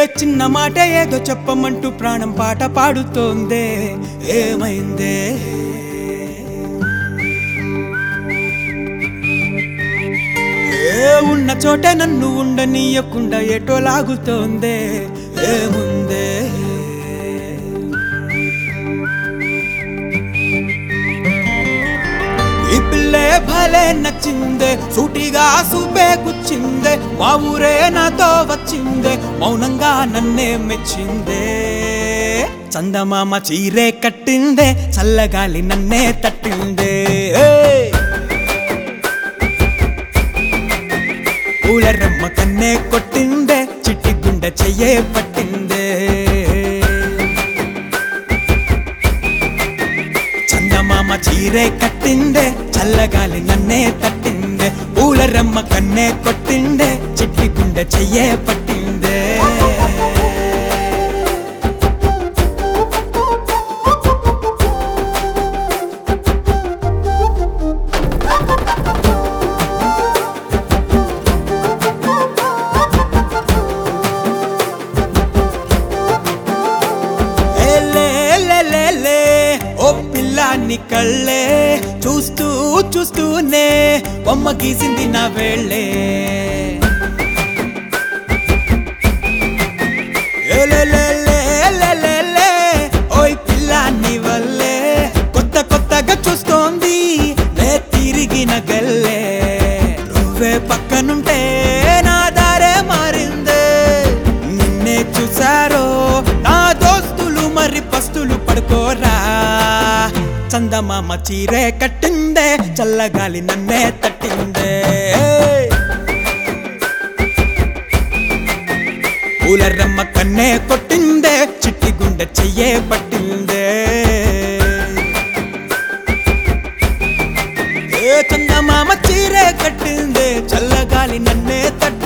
చిన్న మాట ఏదో చెప్పమంటూ ప్రాణం పాట పాడుతోందే ఏమైందే ఏ ఉన్న చోటే నన్ను ఉండనీయకుండా ఎటో లాగుతోందే ఏముందే ఈ పిల్లే భలే నచ్చిందే సూటిగా సూపే గుచ్చిందే మా ఊరే నాతో వచ్చిందే మౌనంగా నన్నే మెచ్చిందే చందమామ చీరే కట్టిందే చల్లగాలి నన్నే తట్టిందే ఏయ్! పూల రమ్మ కన్నే కొట్టిందే చిట్టి గుండె చెయ్యే పట్టిందే చందమామ చీరే కట్టిందే చల్లగాలి నన్నే తట్టిందే పూల రమ్మ కన్నే కొట్టిందే చిట్టి గుండె చెయ్యే పట్టిందే ఏలే, లే, లే, లే, ఓ పిల్లాన్ని కళ్ళే చూస్తూ చూస్తూనే బొమ్మ గీసింది నా వేళ్ళే ఏలే, లే, లే, లే, లే, లే, ఓయ్ పిల్లాన్ని వల్లే కొత్త కొత్తగా చూస్తోంది లే తిరిగిన గల్లే నువ్వే పక్కనుంటే నా దారే మారిందే నిన్నే చూసారో నా దోస్తులు మరి పస్తులు పడుకోరా చందమామ చీరే కట్టిందే చల్లగాలి నన్నే తట్టిందే పూల రమ్మ కన్నే కొట్టిందే చిట్టి గుండె చెయ్యే పట్టిందే ఏ చందమామ చీరే కట్టిందే చల్లగాలి నన్నే తట్టిందే